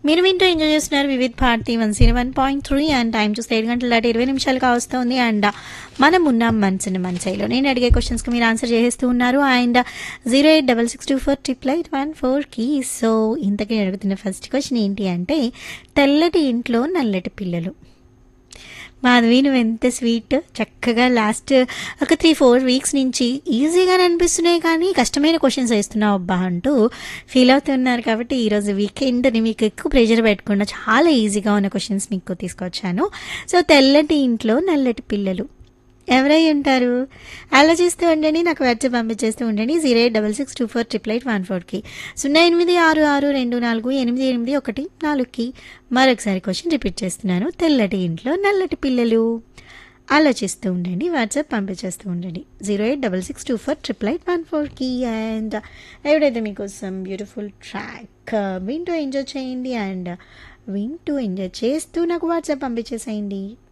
మీరు వింటూ ఎంజాయ్ చేస్తున్నారు Vividh Bharati one zero one point three and time చూస్తే ఏడు గంటల దాటి ఇరవై నిమిషాలు కావస్తుంది అండ్ మనం ఉన్నాం మనసుని మనసైలో నేను అడిగే క్వశ్చన్స్కి మీరు ఆన్సర్ చేస్తూ ఉన్నారు and zero eight double six two four triple eight one ఫోర్కి సో ఇంతకీ అడుగుతున్న ఫస్ట్ క్వశ్చన్ ఏంటి అంటే తెల్లటి ఇంట్లో నల్లటి పిల్లలు మాధవి నువ్వు ఎంత స్వీట్ చక్కగా లాస్ట్ ఒక త్రీ ఫోర్ వీక్స్ నుంచి ఈజీగానే అనిపిస్తున్నాయి కానీ కష్టమైన క్వశ్చన్స్ వేస్తున్నావు అబ్బా అంటూ ఫీల్ అవుతున్నారు కాబట్టి ఈరోజు వీకెండ్ని మీకు ఎక్కువ ప్రెషర్ పెట్టకుండా చాలా ఈజీగా ఉన్న క్వశ్చన్స్ మీకు తీసుకొచ్చాను సో తెల్లటి ఇంట్లో నల్లటి పిల్లలు ఎవరై ఉంటారు ఆలోచిస్తూ ఉండండి నాకు వాట్సాప్ పంపించేస్తూ ఉండండి zero eight double six two four triple eight one ఫోర్కి సున్నా ఎనిమిది ఆరు ఆరు రెండు నాలుగు ఎనిమిది ఎనిమిది ఒకటి నాలుగుకి మరొకసారి క్వశ్చన్ రిపీట్ చేస్తున్నాను తెల్లటి ఇంట్లో నల్లటి పిల్లలు ఆలోచిస్తూ ఉండండి వాట్సాప్ పంపించేస్తూ ఉండండి zero eight double six two four triple eight one ఫోర్కి అండ్ ఎవడైతే మీకోసం బ్యూటిఫుల్ ట్రాక్ వింటూ ఎంజాయ్ చేయండి అండ్ వింటూ ఎంజాయ్ చేస్తూ నాకు వాట్సాప్ పంపించేసేయండి